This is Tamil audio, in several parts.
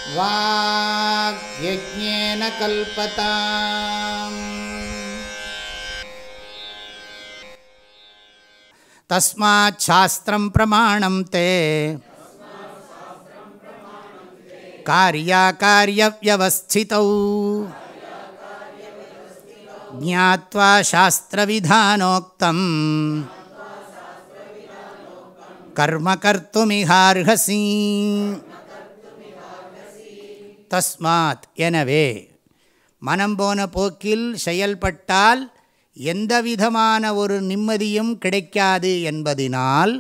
वाग्यज्ञेन कल्पताम् तस्मात् शास्त्रं प्रमाणं ते कार्याकार्यव्यवस्थितौ ज्ञात्वा शास्त्रविधानोक्तम् कर्म कर्तुमिहार्हसि தஸ்மாத் எனவே மனம் போன போக்கில் செயல்பட்டால் எந்த விதமான ஒரு நிம்மதியும் கிடைக்காது என்பதினால்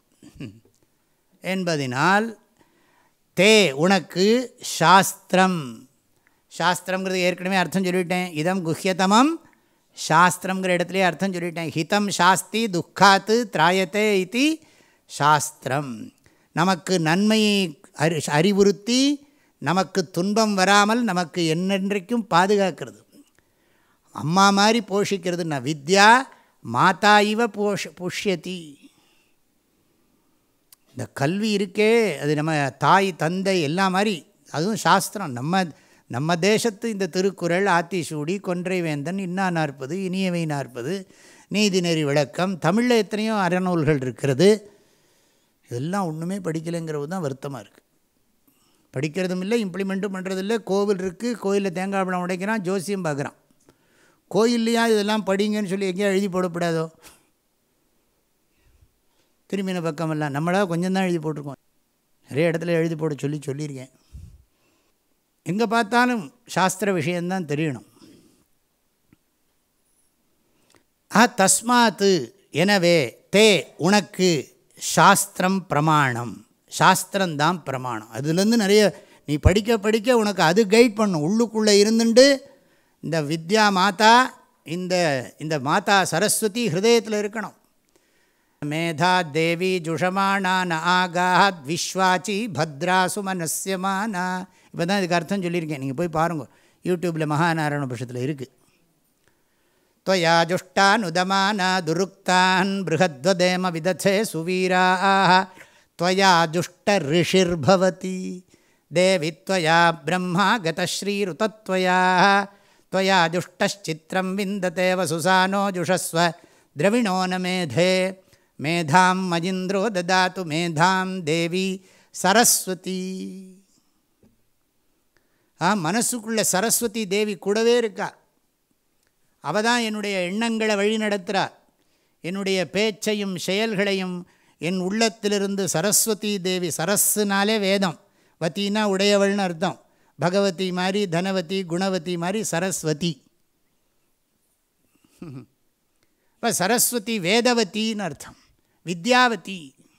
என்பதினால் தே உனக்கு சாஸ்திரம் சாஸ்திரங்கிறது ஏற்கனவே அர்த்தம் சொல்லிவிட்டேன் இதம் குஹ்யதமம் சாஸ்திரங்கிற இடத்துலேயே அர்த்தம் சொல்லிவிட்டேன் ஹிதம் சாஸ்தி துக்காத்து திராயத்தே இது சாஸ்திரம் நமக்கு நன்மையை அறி அறிவுறுத்தி நமக்கு துன்பம் வராமல் நமக்கு என்னென்றைக்கும் பாதுகாக்கிறது அம்மா மாதிரி போஷிக்கிறது நான் வித்யா மாதா இவ போஷ புஷ்யதி இந்த கல்வி இருக்கே அது நம்ம தாய் தந்தை எல்லாம் மாதிரி அதுவும் சாஸ்திரம் நம்ம நம்ம தேசத்து இந்த திருக்குறள் ஆத்திசூடி கொன்றை வேந்தன் இன்னா நாற்பது இனியவை நாற்பது நீதிநெறி விளக்கம் தமிழில் எத்தனையோ அறநூல்கள் இருக்கிறது இதெல்லாம் ஒன்றுமே படிக்கலைங்கிறது தான் வருத்தமாக இருக்குது படிக்கிறதும் இல்லை இம்ப்ளிமெண்ட்டும் பண்ணுறதில்லை கோவில் இருக்குது கோயிலில் தேங்காய் பழம் உடைக்கிறான் ஜோசியம் பார்க்குறான் கோயில்லையா இதெல்லாம் படிங்கன்னு சொல்லி எங்கேயா எழுதி போடக்கூடாதோ திரும்பின பக்கமெல்லாம் நம்மளாக கொஞ்சம் தான் எழுதி போட்டிருக்கோம் நிறைய இடத்துல எழுதி போட சொல்லி சொல்லியிருக்கேன் எங்கே பார்த்தாலும் சாஸ்திர விஷயந்தான் தெரியணும் ஆ தஸ்மாத்து எனவே தே உனக்கு சாஸ்திரம் பிரமாணம் சாஸ்திரம்தான் பிரமாணம் அதுலேருந்து நிறைய நீ படிக்க படிக்க உனக்கு அது கைட் பண்ணும் உள்ளுக்குள்ளே இருந்துட்டு இந்த வித்யா மாதா இந்த இந்த மாதா சரஸ்வதி ஹிருதயத்தில் இருக்கணும் மேதா தேவி ஜுஷமானான ஆகாத் விஸ்வாச்சி பத்ராசு மனசியமானா இப்போ தான் இதுக்கு அர்த்தம் சொல்லியிருக்கேன் நீங்கள் போய் பாருங்கள் யூடியூப்பில் மகாநாராயண பட்சத்தில் இருக்குது त्वया जुष्टानुदमाना दुरुक्तान् बृहद्वदेम विदथे सुवीराः त्वया जुष्टऋषिर्भवति देवि त्वया ब्रह्मा गतश्रीरुतत्वया त्वया जुष्टश्चित्रं विन्दते वसुसानो जुषस्व द्रविणो न मेधे मेधां मजिन्द्रो ददातु मेधां देवी சரஸ்வதி ஆ மனசுக்குள்ள சரஸ்வதி தேவி கூடவே இருக்கா அவள் தான் என்னுடைய எண்ணங்களை வழி நடத்துகிறா என்னுடைய பேச்சையும் செயல்களையும் என் உள்ளத்திலிருந்து சரஸ்வதி தேவி சரஸ்னாலே வேதம் வத்தினா உடையவள்னு அர்த்தம் பகவதி மாதிரி தனவதி குணவதி மாதிரி சரஸ்வதி இப்போ சரஸ்வதி வேதவத்தின்னு அர்த்தம் வித்யாவதி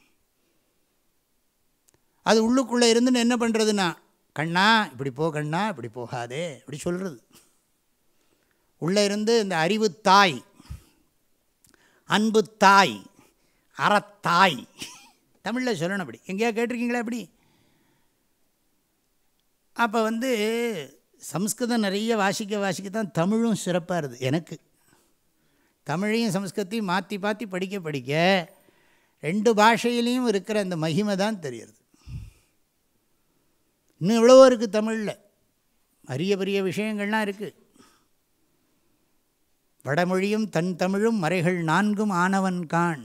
அது உள்ளுக்குள்ளே இருந்துன்னு என்ன பண்ணுறதுன்னா கண்ணா இப்படி போ கண்ணா இப்படி போகாதே இப்படி சொல்கிறது உள்ளே இருந்து இந்த அறிவு தாய் அன்பு தாய் அறத்தாய் தமிழில் சொல்லணும் அப்படி எங்கேயா கேட்டிருக்கீங்களா அப்படி அப்போ வந்து சம்ஸ்கிருதம் நிறைய வாசிக்க வாசிக்க தான் தமிழும் சிறப்பாக இருக்குது எனக்கு தமிழையும் சம்ஸ்கிருத்தையும் மாற்றி மாற்றி படிக்க படிக்க ரெண்டு பாஷையிலையும் இருக்கிற அந்த மகிமை தான் தெரியுது இன்னும் எவ்வளவோ இருக்குது தமிழில் அரிய பெரிய விஷயங்கள்லாம் இருக்குது வடமொழியும் தன் தமிழும் மறைகள் நான்கும் ஆனவன் கான்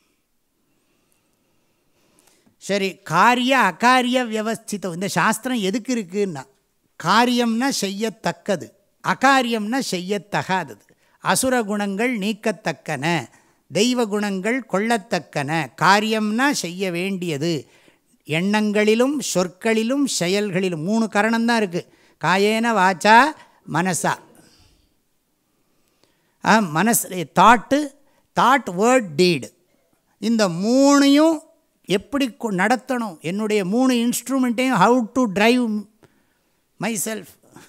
சரி காரிய அகாரிய வியவஸ்திதம் இந்த சாஸ்திரம் எதுக்கு இருக்குன்னா காரியம்னா செய்யத்தக்கது அகாரியம்னா செய்யத்தகாதது அசுர குணங்கள் நீக்கத்தக்கன தெய்வ குணங்கள் கொள்ளத்தக்கன காரியம்னா செய்ய வேண்டியது எண்ணங்களிலும் சொற்களிலும் செயல்களிலும் மூணு கரணம்தான் இருக்குது காயேன வாச்சா மனசா மனசு தாட்டு தாட் வேர்ட் டீடு இந்த மூணையும் எப்படி நடத்தணும் என்னுடைய மூணு இன்ஸ்ட்ருமெண்ட்டையும் how to drive myself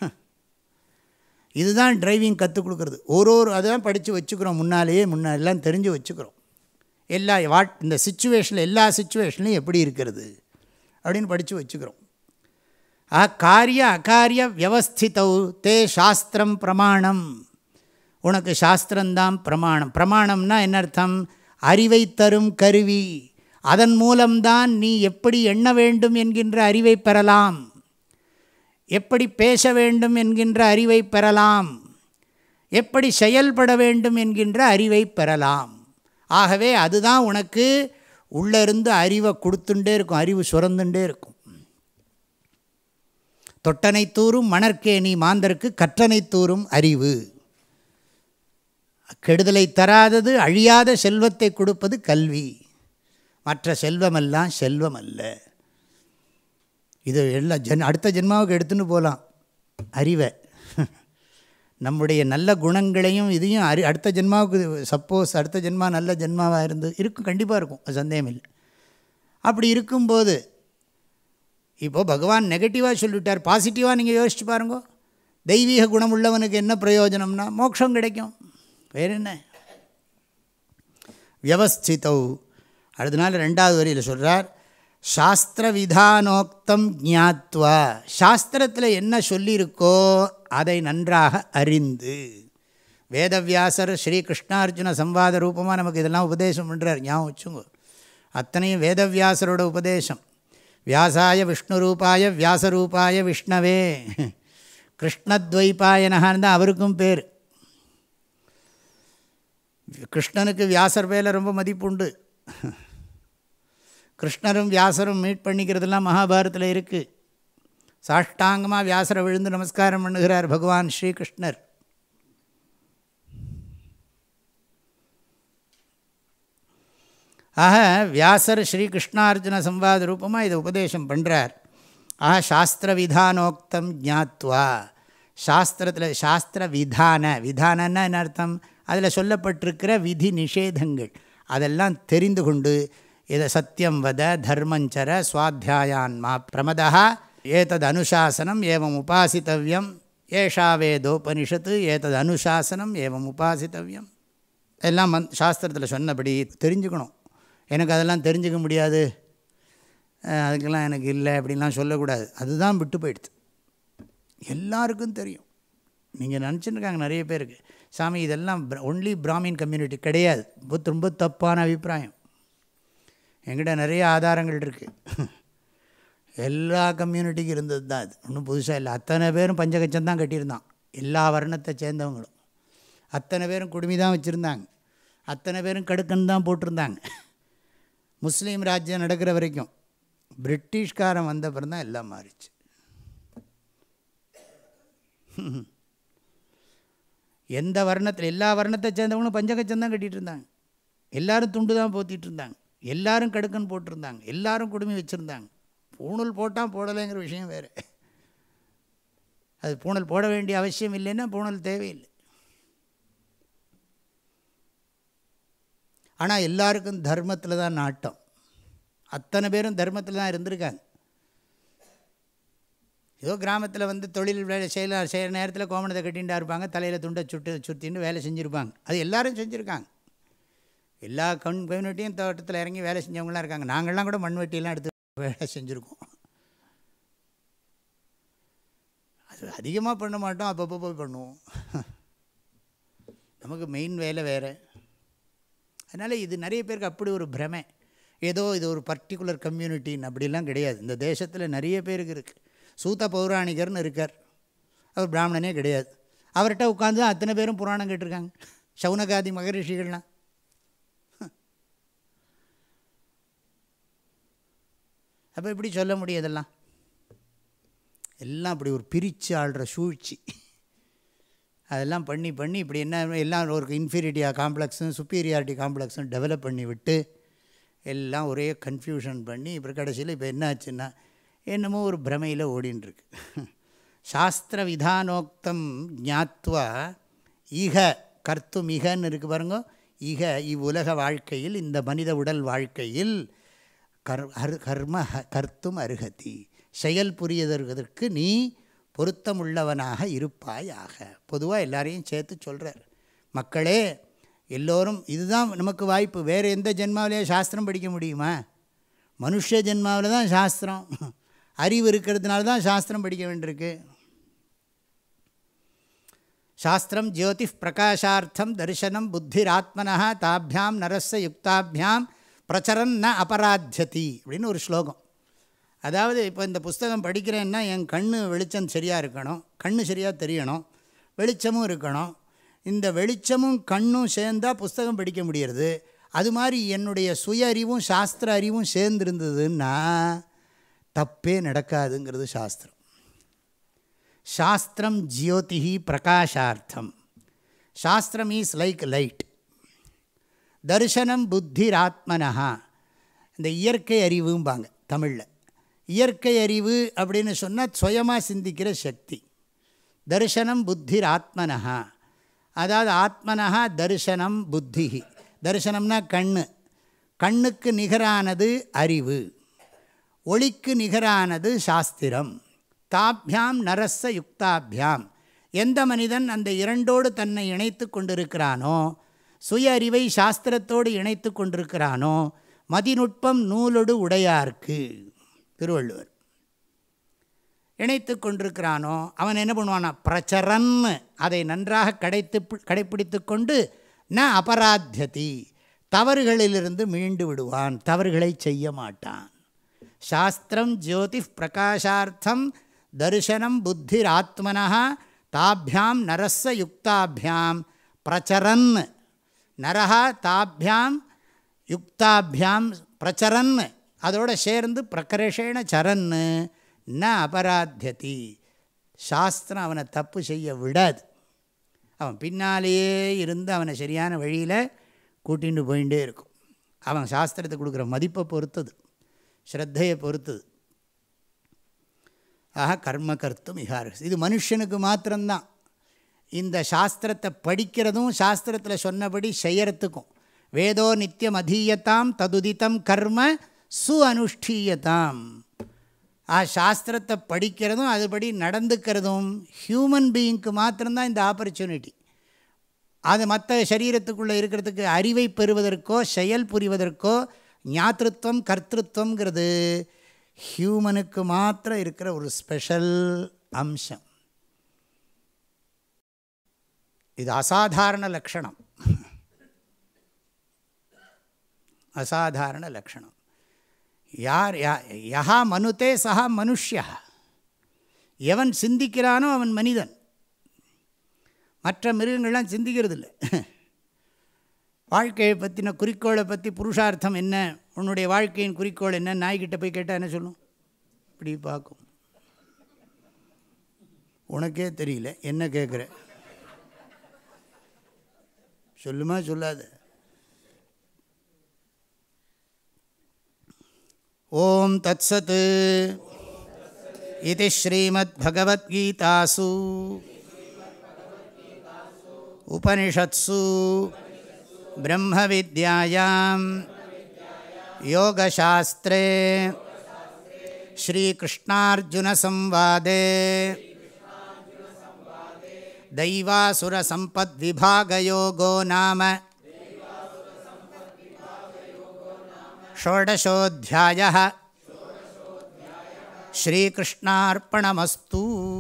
இதுதான் டிரைவிங் கற்றுக் கொடுக்குறது ஒரு ஒரு அதான் படித்து வச்சுக்கிறோம் முன்னாலேயே முன்னா எல்லாம் தெரிஞ்சு வச்சுக்கிறோம் எல்லா வாட் இந்த சுச்சுவேஷனில் எல்லா சுச்சுவேஷன்லையும் எப்படி இருக்கிறது அப்படின்னு படித்து வச்சுக்கிறோம் ஆ காரிய அகாரிய வியவஸ்திதௌ தே சாஸ்திரம் பிரமாணம் உனக்கு சாஸ்திரம்தான் பிரமாணம் பிரமாணம்னா என்ன அர்த்தம் அறிவை தரும் கருவி அதன் மூலம்தான் நீ எப்படி எண்ண வேண்டும் என்கின்ற அறிவை பெறலாம் எப்படி பேச வேண்டும் என்கின்ற அறிவை பெறலாம் எப்படி செயல்பட வேண்டும் என்கின்ற அறிவை பெறலாம் ஆகவே அதுதான் உனக்கு உள்ளே இருந்து அறிவை கொடுத்துட்டே இருக்கும் அறிவு சுரந்துட்டே இருக்கும் தொட்டனை தூரும் மணற்கேணி மாந்தருக்கு கற்றனை தூரும் அறிவு கெடுதலை தராதது அழியாத செல்வத்தை கொடுப்பது கல்வி மற்ற செல்வமெல்லாம் செல்வம் அல்ல இது எல்லாம் ஜென் அடுத்த ஜென்மாவுக்கு எடுத்துன்னு போகலாம் அறிவை நம்முடைய நல்ல குணங்களையும் இதையும் அறி அடுத்த ஜென்மாவுக்கு சப்போஸ் அடுத்த ஜென்மா நல்ல ஜென்மாவாக இருந்து இருக்கும் கண்டிப்பாக இருக்கும் அது சந்தேகம் இல்லை அப்படி இருக்கும்போது இப்போது பகவான் நெகட்டிவாக சொல்லிவிட்டார் பாசிட்டிவாக நீங்கள் யோசிச்சு பாருங்க தெய்வீக குணம் உள்ளவனுக்கு என்ன பிரயோஜனம்னா மோட்சம் கிடைக்கும் வேறு என்ன வியவஸ்திதௌ அதனால் ரெண்டாவது வரியில் சொல்கிறார் சாஸ்திர விதானோக்தம் ஜாத்வா சாஸ்திரத்தில் என்ன சொல்லியிருக்கோ அதை நன்றாக அறிந்து வேதவியாசர் ஸ்ரீ கிருஷ்ணார்ஜுன சம்வாத ரூபமாக நமக்கு இதெல்லாம் உபதேசம் பண்ணுறார் ஞாபகம் வச்சுங்க அத்தனையும் வேதவியாசரோட உபதேசம் வியாசாய விஷ்ணு ரூபாய வியாசரூபாய விஷ்ணவே கிருஷ்ணத்வைபாயனகான் தான் அவருக்கும் பேர் கிருஷ்ணனுக்கு வியாசர் பேரில் ரொம்ப மதிப்புண்டு கிருஷ்ணரும் வியாசரும் மீட் பண்ணிக்கிறதுலாம் மகாபாரத்தில் இருக்குது சாஷ்டாங்கமாக வியாசரை விழுந்து நமஸ்காரம் பண்ணுகிறார் பகவான் ஸ்ரீகிருஷ்ணர் ஆக வியாசர் ஸ்ரீகிருஷ்ணார்ஜுன சம்வாத ரூபமாக இதை உபதேசம் பண்ணுறார் ஆக சாஸ்திர விதானோக்தம் ஜாத்வா சாஸ்திரத்தில் சாஸ்திர விதான விதானன்னா என்ன அர்த்தம் அதில் சொல்லப்பட்டிருக்கிற விதி நிஷேதங்கள் அதெல்லாம் தெரிந்து கொண்டு இதை சத்தியம் வத தர்மஞ்சர சுவாத்தியாயான்மா பிரமதா ஏதது அனுசாசனம் ஏவம் உபாசித்தவியம் ஏஷா வேதோபனிஷத்து ஏதது அனுசாசனம் ஏவம் உபாசித்தவியம் எல்லாம் மந் சாஸ்திரத்தில் சொன்னபடி தெரிஞ்சுக்கணும் எனக்கு அதெல்லாம் தெரிஞ்சுக்க முடியாது அதுக்கெல்லாம் எனக்கு இல்லை அப்படின்லாம் சொல்லக்கூடாது அதுதான் விட்டு போயிடுது எல்லாருக்கும் தெரியும் நீங்கள் நினச்சிருக்காங்க நிறைய பேருக்கு சாமி இதெல்லாம் ஒன்லி பிராமின் கம்யூனிட்டி கிடையாது ரொம்ப ரொம்ப தப்பான அபிப்பிராயம் எங்கிட்ட நிறைய ஆதாரங்கள் இருக்குது எல்லா கம்யூனிட்டிக்கும் இருந்தது தான் அது ஒன்றும் புதுசாக இல்லை அத்தனை பேரும் பஞ்சகச்சம் தான் கட்டியிருந்தான் எல்லா வர்ணத்தை சேர்ந்தவங்களும் அத்தனை பேரும் குடுமி தான் வச்சுருந்தாங்க அத்தனை பேரும் கடுக்கன் தான் போட்டிருந்தாங்க முஸ்லீம் ராஜ்யம் நடக்கிற வரைக்கும் பிரிட்டிஷ்காரன் வந்த பிறகு தான் எல்லாம் மாறிச்சு எந்த வர்ணத்தில் எல்லா வர்ணத்தை சேர்ந்தவங்களும் பஞ்சகச்சம் தான் கட்டிகிட்டு இருந்தாங்க எல்லோரும் துண்டு தான் போத்திட்டு இருந்தாங்க எல்லாரும் கடுக்கன் போட்டிருந்தாங்க எல்லாரும் குடுமி வச்சுருந்தாங்க பூணல் போட்டால் போடலைங்கிற விஷயம் வேறு அது பூணல் போட வேண்டிய அவசியம் இல்லைன்னா பூணல் தேவையில்லை ஆனால் எல்லாருக்கும் தர்மத்தில் தான் நாட்டம் அத்தனை பேரும் தர்மத்தில் தான் இருந்திருக்காங்க ஏதோ கிராமத்தில் வந்து தொழில் வேலை செய்யல செய்கிற நேரத்தில் கோமணத்தை கட்டிகிட்டா இருப்பாங்க தலையில் துண்டை சுட்டு சுற்றின்னு வேலை செஞ்சுருப்பாங்க அது எல்லோரும் செஞ்சுருக்காங்க எல்லா கண் கம்யூனிட்டியும் தோட்டத்தில் இறங்கி வேலை செஞ்சவங்களாம் இருக்காங்க நாங்கள்லாம் கூட மண்வெட்டியெல்லாம் எடுத்து வேலை செஞ்சுருக்கோம் அது அதிகமாக பண்ண மாட்டோம் அப்பப்போ போய் பண்ணுவோம் நமக்கு மெயின் வேலை வேறு அதனால் இது நிறைய பேருக்கு அப்படி ஒரு பிரமை ஏதோ இது ஒரு பர்டிகுலர் கம்யூனிட்டின்னு அப்படிலாம் கிடையாது இந்த தேசத்தில் நிறைய பேருக்கு இருக்குது சூத்த பௌராணிகர்னு இருக்கார் அவர் பிராமணனே கிடையாது அவர்கிட்ட உட்காந்து தான் அத்தனை பேரும் புராணம் கேட்டிருக்காங்க சவுனகாதி மகரிஷிகள்லாம் அப்போ எப்படி சொல்ல முடியும் இதெல்லாம் எல்லாம் அப்படி ஒரு பிரித்து ஆள்ற சூழ்ச்சி அதெல்லாம் பண்ணி பண்ணி இப்படி என்ன எல்லாம் ஒரு இன்ஃபீரிட்டியா காம்ப்ளெக்ஸும் சுப்பீரியாரிட்டி காம்ப்ளெக்ஸும் டெவலப் பண்ணி விட்டு எல்லாம் ஒரே கன்ஃபியூஷன் பண்ணி இப்போ கடைசியில் இப்போ என்ன ஆச்சுன்னா என்னமோ ஒரு பிரமையில் ஓடின்ட்டுருக்கு சாஸ்திர விதானோக்தம் ஞாத்வா ஈக கர்த்தும் மிகன்னு இருக்கு பாருங்க ஈக இவ்வுலக வாழ்க்கையில் இந்த மனித உடல் வாழ்க்கையில் கர் அரு கர்ம கர்த்தும் அருகதி செயல் புரியதற்கு நீ பொருத்தமுள்ளவனாக இருப்பாயாக பொதுவாக எல்லாரையும் சேர்த்து சொல்கிறார் மக்களே எல்லோரும் இதுதான் நமக்கு வாய்ப்பு வேறு எந்த ஜென்மாவிலேயே சாஸ்திரம் படிக்க முடியுமா மனுஷ ஜென்மாவில் தான் சாஸ்திரம் அறிவு இருக்கிறதுனால தான் சாஸ்திரம் படிக்க வேண்டியிருக்கு சாஸ்திரம் ஜோதி பிரகாஷார்த்தம் தரிசனம் புத்திராத்மனா தாபியாம் நரஸ யுக்தாபியாம் பிரச்சரன் ந அபராத்தியதி அப்படின்னு ஒரு ஸ்லோகம் அதாவது இப்போ இந்த புஸ்தகம் படிக்கிறேன்னா என் கண் வெளிச்சம் சரியாக இருக்கணும் கண் சரியாக தெரியணும் வெளிச்சமும் இருக்கணும் இந்த வெளிச்சமும் கண்ணும் சேர்ந்தால் புஸ்தகம் படிக்க முடியறது அது மாதிரி என்னுடைய சுய அறிவும் சாஸ்திர அறிவும் சேர்ந்துருந்ததுன்னா தப்பே நடக்காதுங்கிறது சாஸ்திரம் சாஸ்திரம் ஜியோதிஹி பிரகாஷார்த்தம் சாஸ்திரம் இஸ் லைக் லைட் தர்சனம் புத்திராத்மனஹா இந்த இயற்கை அறிவும்பாங்க தமிழில் இயற்கை அறிவு அப்படின்னு சொன்னால் சுயமாக சிந்திக்கிற சக்தி தர்சனம் புத்திர் ஆத்மனஹா அதாவது ஆத்மனஹா தர்சனம் புத்தி தரிசனம்னா கண்ணு கண்ணுக்கு நிகரானது அறிவு ஒளிக்கு நிகரானது சாஸ்திரம் தாபியாம் நரச யுக்தாபியாம் எந்த மனிதன் அந்த இரண்டோடு தன்னை இணைத்து கொண்டிருக்கிறானோ சுய அறிவை சாஸ்திரத்தோடு இணைத்து கொண்டிருக்கிறானோ மதிநுட்பம் நூலொடு உடையார்க்கு திருவள்ளுவர் இணைத்து கொண்டிருக்கிறானோ அவன் என்ன பண்ணுவானா பிரச்சரன் அதை நன்றாக கடைத்து கடைப்பிடித்து கொண்டு ந அபராத்தியதி தவறுகளிலிருந்து மீண்டு விடுவான் தவறுகளை செய்ய மாட்டான் சாஸ்திரம் ஜோதி பிரகாஷார்த்தம் தரிசனம் புத்திராத்மனா தாபியாம் நரஸ யுக்தாபியாம் பிரச்சரன் நரஹா தாபியாம் யுக்தாபியாம் பிரச்சரன் அதோடு சேர்ந்து பிரகரஷேண சரன்னு ந அபராத்தியதி சாஸ்திரம் அவனை தப்பு செய்ய விடாது அவன் பின்னாலேயே இருந்து அவனை சரியான வழியில் கூட்டிகிட்டு போயிட்டே இருக்கும் அவன் சாஸ்திரத்தை கொடுக்குற மதிப்பை பொறுத்தது ஸ்ரத்தையை பொறுத்தது ஆக கர்ம கர்த்தும் இகாரஸ் இது மனுஷனுக்கு மாத்திரம்தான் இந்த சாஸ்திரத்தை படிக்கிறதும் சாஸ்திரத்தில் சொன்னபடி செய்யறதுக்கும் வேதோ நித்தியம் அதீயத்தாம் ததுதித்தம் கர்ம சு அனுஷ்டீயத்தாம் ஆ சாஸ்திரத்தை படிக்கிறதும் அதுபடி நடந்துக்கிறதும் ஹியூமன் பீயிங்க்கு மாத்திரம்தான் இந்த ஆப்பர்ச்சுனிட்டி அது மற்ற சரீரத்துக்குள்ளே இருக்கிறதுக்கு அறிவை பெறுவதற்கோ செயல் புரிவதற்கோ ஞாத்திருவம் கர்த்திருவங்கிறது ஹியூமனுக்கு மாத்திரம் இருக்கிற ஒரு ஸ்பெஷல் அம்சம் இது அசாதாரண லக்ஷணம் அசாதாரண லக்ஷணம் யார் யா மனுத்தே சஹா மனுஷியா எவன் சிந்திக்கிறானோ அவன் மனிதன் மற்ற மிருகங்கள்லாம் சிந்திக்கிறது இல்லை வாழ்க்கையை பற்றின குறிக்கோளை பற்றி புருஷார்த்தம் என்ன உன்னுடைய வாழ்க்கையின் குறிக்கோள் என்ன நாய்கிட்ட போய் கேட்டால் என்ன சொல்லும் இப்படி பார்க்கும் உனக்கே தெரியல என்ன கேட்குற சொல்லுமா சொல்லாத ஓம் தத் சத் இது ஸ்ரீமத்பகவத்கீதாசு उपनिषत्सु ब्रह्मविद्यायां योगशास्त्रे श्रीकृष्णार्जुनसंवादे दैवासुरसम्पद्विभागयोगो नाम षोडशोऽध्यायः श्रीकृष्णार्पणमस्तु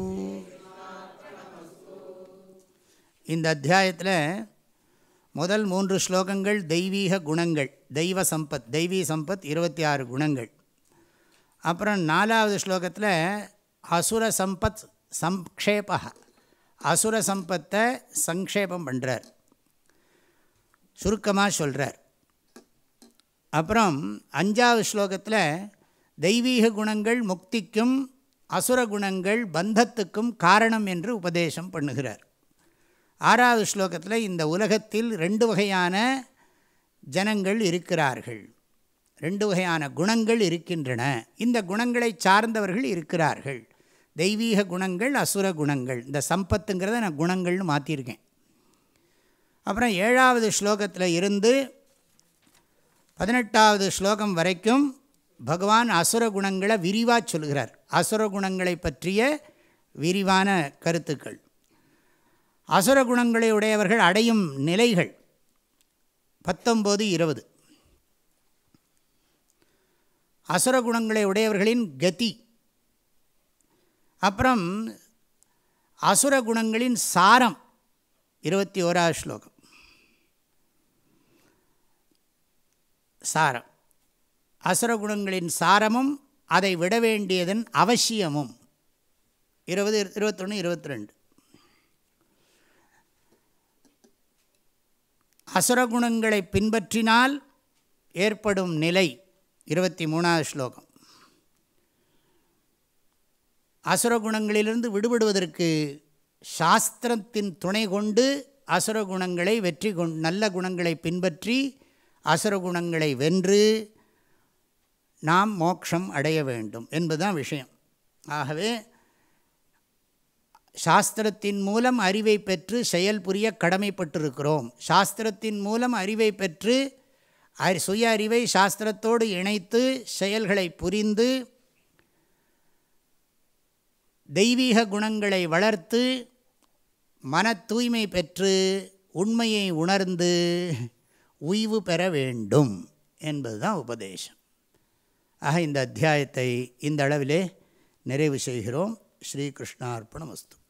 இந்த அத்தியாயத்தில் முதல் மூன்று ஸ்லோகங்கள் தெய்வீக குணங்கள் தெய்வ சம்பத் தெய்வீ சம்பத் இருபத்தி ஆறு குணங்கள் அப்புறம் நாலாவது ஸ்லோகத்தில் அசுர சம்பத் சம்க்ஷேப அசுர சம்பத்தை சங்கேபம் பண்ணுறார் சுருக்கமாக சொல்கிறார் அப்புறம் அஞ்சாவது ஸ்லோகத்தில் தெய்வீக குணங்கள் முக்திக்கும் அசுர குணங்கள் பந்தத்துக்கும் காரணம் என்று உபதேசம் பண்ணுகிறார் ஆறாவது ஸ்லோகத்தில் இந்த உலகத்தில் ரெண்டு வகையான ஜனங்கள் இருக்கிறார்கள் ரெண்டு வகையான குணங்கள் இருக்கின்றன இந்த குணங்களை சார்ந்தவர்கள் இருக்கிறார்கள் தெய்வீக குணங்கள் அசுர குணங்கள் இந்த சம்பத்துங்கிறத நான் குணங்கள்னு மாற்றிருக்கேன் அப்புறம் ஏழாவது ஸ்லோகத்தில் இருந்து பதினெட்டாவது ஸ்லோகம் வரைக்கும் பகவான் அசுர குணங்களை விரிவாக சொல்கிறார் அசுர குணங்களை பற்றிய விரிவான கருத்துக்கள் அசுர குணங்களை உடையவர்கள் அடையும் நிலைகள் பத்தொம்போது இருபது அசுர குணங்களை உடையவர்களின் கதி அப்புறம் அசுர குணங்களின் சாரம் இருபத்தி ஓராவது ஸ்லோகம் சாரம் அசுர குணங்களின் சாரமும் அதை விட வேண்டியதன் அவசியமும் இருபது இருபத்தொன்று இருபத்தி ரெண்டு அசுரகுணங்களை பின்பற்றினால் ஏற்படும் நிலை இருபத்தி மூணாவது ஸ்லோகம் அசுரகுணங்களிலிருந்து விடுபடுவதற்கு சாஸ்திரத்தின் துணை கொண்டு அசுரகுணங்களை வெற்றி கொண் நல்ல குணங்களை பின்பற்றி அசுரகுணங்களை வென்று நாம் மோட்சம் அடைய வேண்டும் என்பதுதான் விஷயம் ஆகவே சாஸ்திரத்தின் மூலம் அறிவை பெற்று செயல் புரிய கடமைப்பட்டிருக்கிறோம் சாஸ்திரத்தின் மூலம் அறிவை பெற்று அறி சுய அறிவை சாஸ்திரத்தோடு இணைத்து செயல்களை புரிந்து தெய்வீக குணங்களை வளர்த்து மன தூய்மை பெற்று உண்மையை உணர்ந்து உய்வு பெற வேண்டும் என்பதுதான் உபதேசம் ஆக இந்த அத்தியாயத்தை இந்த அளவிலே நிறைவு செய்கிறோம் ஸ்ரீகிருஷ்ணார்ப்பணமஸ்து